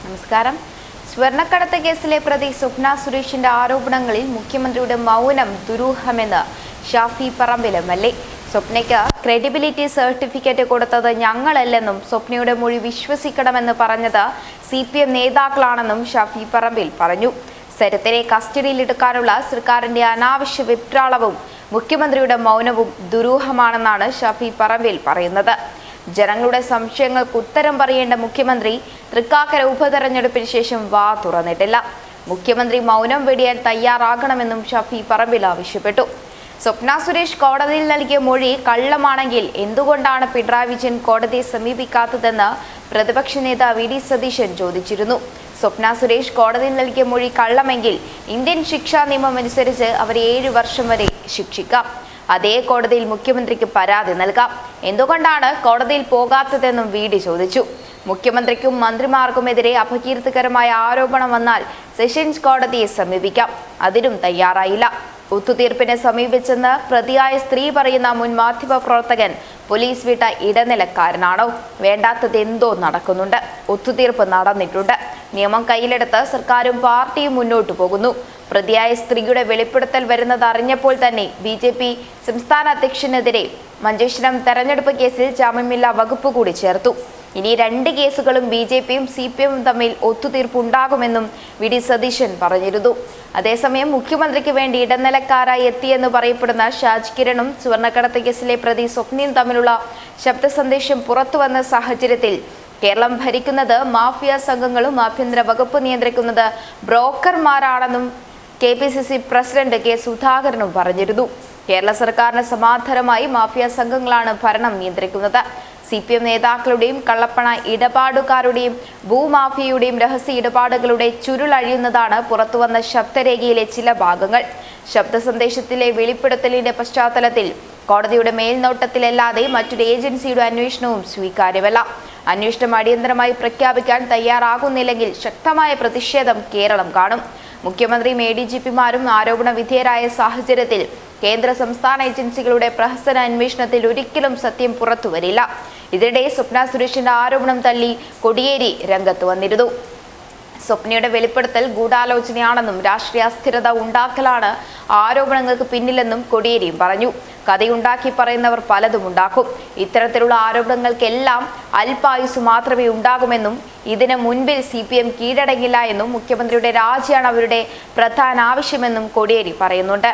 നമസ്കാരം സ്വർണ്ണക്കടത്ത് കേസിലെ പ്രതി സ്വപ്ന സുരേഷിന്റെ ആരോപണങ്ങളിൽ മുഖ്യമന്ത്രിയുടെ മൗനം ദുരൂഹമെന്ന് Shafi Parambil M L A സ്വപ്നയ്ക്ക് ക്രെഡിബിലിറ്റി സർട്ടിഫിക്കറ്റ് കൊടുത്തത് ഞങ്ങളല്ലെന്നും സ്വപ്നയുടെ മൊഴി വിശ്വസിക്കണമെന്ന് പറഞ്ഞത് സി പി എം നേതാക്കളാണെന്നും ഷാഫി പറമ്പിൽ പറഞ്ഞു സരത്തിനെ കസ്റ്റഡിയിലെടുക്കാനുള്ള സർക്കാരിന്റെ അനാവശ്യ വെപ്രാളവും മുഖ്യമന്ത്രിയുടെ മൗനവും ദുരൂഹമാണെന്നാണ് ഷാഫി പറമ്പിൽ പറയുന്നത് ജനങ്ങളുടെ സംശയങ്ങൾക്ക് ഉത്തരം പറയേണ്ട മുഖ്യമന്ത്രി തൃക്കാക്കര ഉപതെരഞ്ഞെടുപ്പിന് ശേഷം വാ തുറന്നിട്ടില്ല മുഖ്യമന്ത്രി മൗനം വെടിയാൻ തയ്യാറാകണമെന്നും ഷഫി പറമ്പിൽ ആവശ്യപ്പെട്ടു സ്വപ്ന സുരേഷ് കോടതിയിൽ നൽകിയ മൊഴി കള്ളമാണെങ്കിൽ എന്തുകൊണ്ടാണ് പിണറായി വിജയൻ കോടതിയെ സമീപിക്കാത്തതെന്ന് പ്രതിപക്ഷ നേതാവ് വി ഡി സതീശൻ ചോദിച്ചിരുന്നു സ്വപ്ന സുരേഷ് കോടതിയിൽ നൽകിയ മൊഴി കള്ളമെങ്കിൽ ഇന്ത്യൻ ശിക്ഷാ നിയമം അനുസരിച്ച് അവരെ ഏഴു വർഷം വരെ ശിക്ഷിക്കാം അതേ കോടതിയിൽ മുഖ്യമന്ത്രിക്ക് പരാതി നൽകാം എന്തുകൊണ്ടാണ് കോടതിയിൽ പോകാത്തതെന്നും വി ഡി ചോദിച്ചു മുഖ്യമന്ത്രിക്കും മന്ത്രിമാർക്കുമെതിരെ അപകീർത്തികരമായ ആരോപണം വന്നാൽ സെഷൻസ് കോടതിയെ സമീപിക്കാം അതിനും തയ്യാറായില്ല ഒത്തുതീർപ്പിനെ സമീപിച്ചെന്ന് പ്രതിയായ സ്ത്രീ പറയുന്ന മുൻ മാധ്യമ പ്രവർത്തകൻ പോലീസ് വിട്ട ഇടനിലക്കാരനാണോ വേണ്ടാത്തത് എന്തോ നടക്കുന്നുണ്ട് ഒത്തുതീർപ്പ് നടന്നിട്ടുണ്ട് നിയമം കയ്യിലെടുത്ത് സർക്കാരും പാർട്ടിയും മുന്നോട്ടു പോകുന്നു പ്രതിയായ സ്ത്രീയുടെ വെളിപ്പെടുത്തൽ വരുന്നത് അറിഞ്ഞപ്പോൾ തന്നെ ബി ജെ പി സംസ്ഥാന അധ്യക്ഷനെതിരെ മഞ്ചേശ്വരം തെരഞ്ഞെടുപ്പ് കേസിൽ ജാമ്യമില്ലാ വകുപ്പ് കൂടി ചേർത്തു ഇനി രണ്ട് കേസുകളും ബി ജെ പിയും സി പി എമ്മും തമ്മിൽ ഒത്തുതീർപ്പുണ്ടാകുമെന്നും വി ഡി സതീശൻ പറഞ്ഞിരുന്നു അതേസമയം മുഖ്യമന്ത്രിക്ക് വേണ്ടി ഇടനിലക്കാരായി എത്തിയെന്ന് പറയപ്പെടുന്ന ഷാജ് കിരണും സുവർണ്ണക്കടത്ത് കേസിലെ പ്രതി സ്വപ്നയും തമ്മിലുള്ള ശബ്ദ സന്ദേശം പുറത്തുവന്ന സാഹചര്യത്തിൽ കേരളം ഭരിക്കുന്നത് മാഫിയ സംഘങ്ങളും ആഭ്യന്തര വകുപ്പ് നിയന്ത്രിക്കുന്നത് ബ്രോക്കർമാരാണെന്നും K P C C president K സുധാകരനും പറഞ്ഞിരുന്നു കേരള സർക്കാരിന് സമാന്തരമായി മാഫിയ സംഘങ്ങളാണ് ഭരണം നിയന്ത്രിക്കുന്നത് സി പി എം നേതാക്കളുടെയും കള്ളപ്പണ ഇടപാടുകാരുടെയും ഭൂമാഫിയയുടെയും രഹസ്യ ഇടപാടുകളുടെ ചുരുളഴിയുന്നതാണ് പുറത്തുവന്ന ശബ്ദരേഖയിലെ ചില ഭാഗങ്ങൾ ശബ്ദ സന്ദേശത്തിലെ വെളിപ്പെടുത്തലിന്റെ പശ്ചാത്തലത്തിൽ കോടതിയുടെ മേൽനോട്ടത്തിലല്ലാതെ മറ്റൊരു ഏജൻസിയുടെ അന്വേഷണവും സ്വീകാര്യമല്ല അന്വേഷണം അടിയന്തരമായി പ്രഖ്യാപിക്കാൻ തയ്യാറാകുന്നില്ലെങ്കിൽ ശക്തമായ പ്രതിഷേധം കേരളം കാണും മുഖ്യമന്ത്രിയും എ ഡി ജി പിമാരും ആരോപണ വിധേയരായ സാഹചര്യത്തിൽ കേന്ദ്ര സംസ്ഥാന ഏജൻസികളുടെ പ്രഹസന അന്വേഷണത്തിൽ ഒരിക്കലും സത്യം പുറത്തുവരില്ല ഇതിനിടെ സ്വപ്ന സുരേഷിന്റെ ആരോപണം തള്ളി കൊടിയേരി രംഗത്ത് വന്നിരുന്നു സ്വപ്നയുടെ വെളിപ്പെടുത്തൽ ഗൂഢാലോചനയാണെന്നും രാഷ്ട്രീയ അസ്ഥിരത ഉണ്ടാക്കലാണ് ആരോപണങ്ങൾക്ക് പിന്നിലെന്നും കൊടിയേരിയും പറഞ്ഞു കഥയുണ്ടാക്കി പറയുന്നവർ പലതും ഉണ്ടാക്കും ഇത്തരത്തിലുള്ള ആരോപണങ്ങൾക്കെല്ലാം അല്പായുസ് മാത്രമേ ഉണ്ടാകുമെന്നും ഇതിന് മുൻപിൽ സി പി എം കീഴടങ്ങില്ല എന്നും മുഖ്യമന്ത്രിയുടെ രാജിയാണ് അവരുടെ പ്രധാന ആവശ്യമെന്നും കൊടിയേരി പറയുന്നുണ്ട്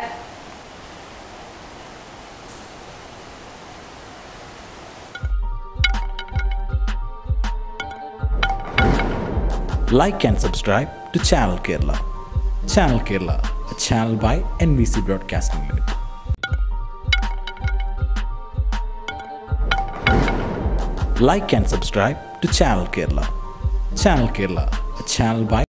like and subscribe to Channel Kerala. Channel Kerala, a channel by NBC Broadcasting Limited. Like and subscribe to Channel Kerala. Channel Kerala, a channel by